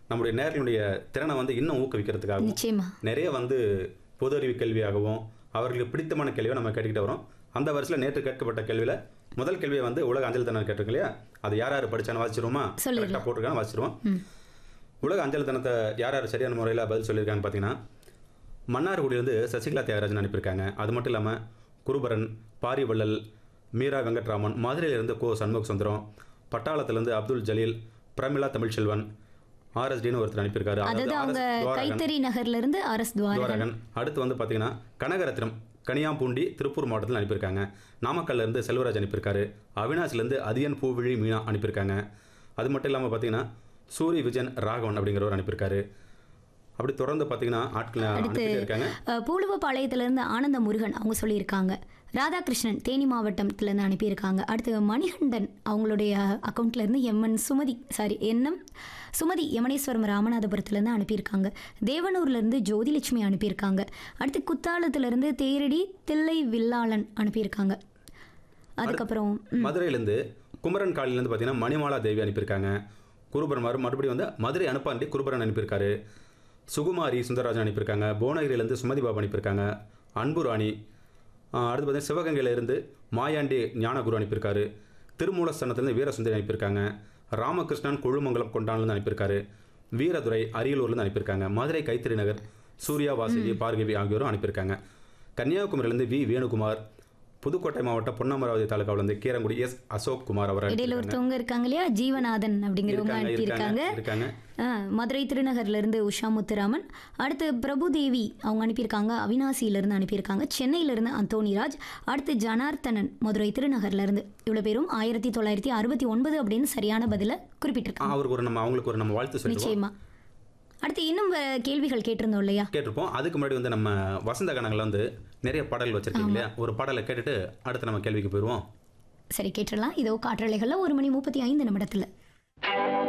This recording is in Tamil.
நம்முடைய நேர்களுடைய திறனை வந்து இன்னும் ஊக்குவிக்கிறதுக்காகவும் நிச்சயமா நிறைய வந்து பொது அறிவு கேள்வியாகவும் அவர்களுக்கு பிடித்தமான கேள்வியை நம்ம கேட்டுக்கிட்டு வரோம் அந்த வரிசையில் நேற்று கேட்கப்பட்ட கேள்வியில் முதல் கேள்வியை வந்து உலக அஞ்சல் தினம் கேட்டிருக்கு இல்லையா அது யார் யார் படிச்சான்னு வாசிச்சிருவோமா சொல்லிடலாம். கரெக்டாக போட்டிருக்கான்னு வாசிச்சிருவோம் ம் உலக அஞ்சல் தினத்தை யார் யார் சரியான முறையில் பதில் சொல்லியிருக்காங்கன்னு பார்த்தீங்கன்னா மன்னார்குடியிலேருந்து சசிகலா தியாகராஜன் அனுப்பியிருக்காங்க அது மட்டும் இல்லாமல் குருபரன் பாரிவள்ளல் மீரா வெங்கட்ராமன் மதுரையிலிருந்து கோ சண்முக சுந்தரம் பட்டாளத்திலேருந்து அப்துல் ஜலீல் பிரமிளா தமிழ்ச்செல்வன் ஆர்எஸ்டின்னு ஒருத்தர் அனுப்பியிருக்காரு அதாவது அவங்க RS துவாரகன். கைத்தறி நகர்ல இருந்து அரசு துவாரகன் துவாரகன் அடுத்து வந்து பார்த்தீங்கன்னா கனகரத்னம் கனியாம்பூண்டி திருப்பூர் மாவட்டத்தில் அனுப்பியிருக்காங்க நாமக்கல்ல இருந்து செல்வராஜ் அனுப்பியிருக்காரு அவினாசிலேருந்து அதியன் பூவிழி மீனா அனுப்பியிருக்காங்க அது மட்டும் இல்லாமல் பார்த்தீங்கன்னா சூரி விஜயன் ராகவன் அப்படிங்கிறவர் அனுப்பியிருக்காரு அப்படி தொடர்ந்து பார்த்தீங்கன்னா ஆட்கள் அனுப்பிட்டு இருக்காங்க அஹ், பூலுவப்பாளையத்திலிருந்து ஆனந்த முருகன் அவங்க சொல்லியிருக்காங்க ராதாகிருஷ்ணன் தேனி மாவட்டத்திலேருந்து அனுப்பியிருக்காங்க அடுத்து மணிகண்டன் அவங்களுடைய அக்கௌண்ட்ல இருந்து M N Sumathi sorry N M Sumathi Yamaneswaram ராமநாதபுரத்துலேருந்து அனுப்பியிருக்காங்க தேவனூர்லேருந்து ஜோதிலட்சுமி அனுப்பியிருக்காங்க அடுத்து குத்தாலத்திலிருந்து தேரடி தில்லை வில்லாளன் அனுப்பியிருக்காங்க அதுக்கப்புறம் மதுரையிலேருந்து குமரன் காலிலேருந்து பார்த்தீங்கன்னா மணிமாலா தேவி அனுப்பியிருக்காங்க குருபரன் மறு மறுபடியும் வந்து மதுரை அனுப்பாண்டி குருபரன் அனுப்பியிருக்காரு சுகுமாரி சுந்தரராஜன் அனுப்பியிருக்காங்க புவனகிரியிலேருந்து சுமதி பாபு அனுப்பியிருக்காங்க அன்பு ராணி ஆஹ் அடுத்து பார்த்தீங்கன்னா சிவகங்கையில இருந்து மாயாண்டி ஞானகுரு அனுப்பியிருக்காரு திருமூலஸ்தானத்துலேருந்து வீரசுந்தரி அனுப்பியிருக்காங்க ராமகிருஷ்ணன் கொழுமங்கலம் கொண்டான்லேருந்து அனுப்பியிருக்காரு வீரதுரை அரியலூர்லேருந்து அனுப்பியிருக்காங்க மதுரை கைத்தறி நகர் சூர்யா வாசுகி பார்கவி ஆகியோரும் அனுப்பியிருக்காங்க கன்னியாகுமரியிலேருந்து வி வேணுகுமார் புதுக்கோட்டை மாவட்டம் பொன்னமராவதி தாலுகாவிலேருந்து கீரங்குடி எஸ் அசோக் குமார் அவர் இடையில ஒருத்தவங்க இருக்காங்க இல்லையா ஜீவநாதன் அப்படிங்கிறவங்க இருக்காங்க அனுப்பியிருக்காங்க இருக்காங்க ஆ, மதுரை திருநகர்ல இருந்து உஷா முத்துராமன் அடுத்து பிரபுதேவி அவங்க அனுப்பியிருக்காங்க அவினாசியில இருந்து அனுப்பியிருக்காங்க சென்னையில இருந்து அந்தோணிராஜ் அடுத்து ஜனார்த்தனன் மதுரை திருநகர்ல இருந்து இவ்வளவு பேரும் ஆயிரத்தி தொள்ளாயிரத்தி அறுபத்தி ஒன்பது அப்படின்னு சரியான பதில குறிப்பிட்டிருக்காங்க அவருக்கு ஒரு நம்ம அவங்களுக்கு ஒரு நம்ம வாழ்த்து சொல்லிடுவோம் நிச்சயமா அடுத்து இன்னும் வேற கேள்விகள் கேட்டிருந்தோம் இல்லையா கேட்டிருப்போம் அதுக்கு முன்னாடி வந்து நம்ம வசந்த கணங்களை வந்து நிறைய பாடல்கள் வச்சிருக்கீங்க இல்லையா ஒரு பாடலை கேட்டுட்டு அடுத்து நம்ம கேள்விக்கு போயிடுவோம் சரி கேட்டுடலாம் இதோ காற்றலைகள்ல ஒரு மணி முப்பத்தி ஐந்து நிமிடத்துல